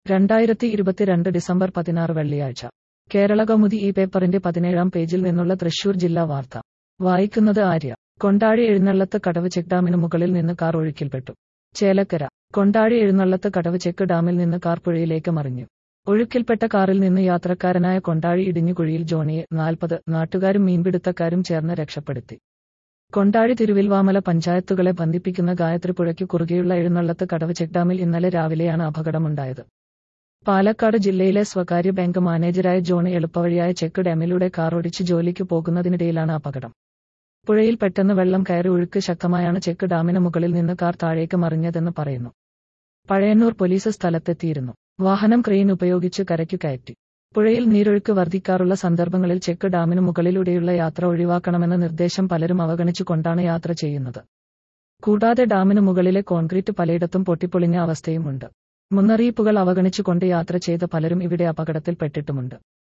രണ്ടായിരത്തി ഇരുപത്തിരണ്ട് ഡിസംബർ പതിനാറ് വെള്ളിയാഴ്ച കേരള കൗമുദി ഈ പേപ്പറിന്റെ പതിനേഴാം പേജിൽ നിന്നുള്ള തൃശൂർ ജില്ലാ വാർത്ത വായിക്കുന്നത് ആര്യ കൊണ്ടാഴി എഴുന്നള്ളത്ത് കടവ് ചെക്ക് ഡാമിന് മുകളിൽ നിന്ന് കാർ ഒഴുക്കിൽപ്പെട്ടു ചേലക്കര കൊണ്ടാഴി എഴുന്നള്ളത്ത് കടവ് ചെക്ക് ഡാമിൽ നിന്ന് കാർ പുഴയിലേക്ക് മറിഞ്ഞു ഒഴുക്കിൽപ്പെട്ട കാറിൽ നിന്ന് യാത്രക്കാരനായ കൊണ്ടാഴി ഇടിഞ്ഞുകുഴിയിൽ ജോണിയെ നാൽപ്പത് നാട്ടുകാരും മീൻപിടുത്തക്കാരും ചേർന്ന് രക്ഷപ്പെടുത്തി കൊണ്ടാഴി തിരുവിൽവാമല പഞ്ചായത്തുകളെ ബന്ധിപ്പിക്കുന്ന ഗായത്രി പുഴയ്ക്ക് കുറുകെയുള്ള എഴുന്നള്ളത്ത് കടവ് ചെക്ക് ഡാമിൽ ഇന്നലെ രാവിലെയാണ് അപകടമുണ്ടായത് പാലക്കാട് ജില്ലയിലെ സ്വകാര്യ ബാങ്ക് മാനേജരായ ജോണി എളുപ്പവഴിയായ ചെക്ക് ഡാമിലൂടെ കാർ ഓടിച്ച് ജോലിക്ക് പോകുന്നതിനിടയിലാണ് അപകടം പുഴയിൽ പെട്ടെന്ന് വെള്ളം കയറി ഒഴുക്ക് ശക്തമായാണ് ചെക്ക് ഡാമിന് മുകളിൽ നിന്ന് കാർ താഴേക്ക് മറിഞ്ഞതെന്ന് പറയുന്നു പഴയന്നൂർ പോലീസ് സ്ഥലത്തെത്തിയിരുന്നു വാഹനം ക്രെയിൻ ഉപയോഗിച്ച് കരയ്ക്കു കയറ്റി പുഴയിൽ നീരൊഴുക്ക് വർദ്ധിക്കാറുള്ള സന്ദർഭങ്ങളിൽ ചെക്ക് ഡാമിന് മുകളിലൂടെയുള്ള യാത്ര ഒഴിവാക്കണമെന്ന നിർദ്ദേശം പലരും അവഗണിച്ചുകൊണ്ടാണ് യാത്ര ചെയ്യുന്നത് കൂടാതെ ഡാമിന് മുകളിലെ കോൺക്രീറ്റ് പലയിടത്തും പൊട്ടിപ്പൊളിഞ്ഞ അവസ്ഥയുമുണ്ട് മുന്നറിയിപ്പുകൾ അവഗണിച്ചുകൊണ്ട് യാത്ര ചെയ്ത പലരും ഇവിടെ അപകടത്തിൽപ്പെട്ടിട്ടുമുണ്ട്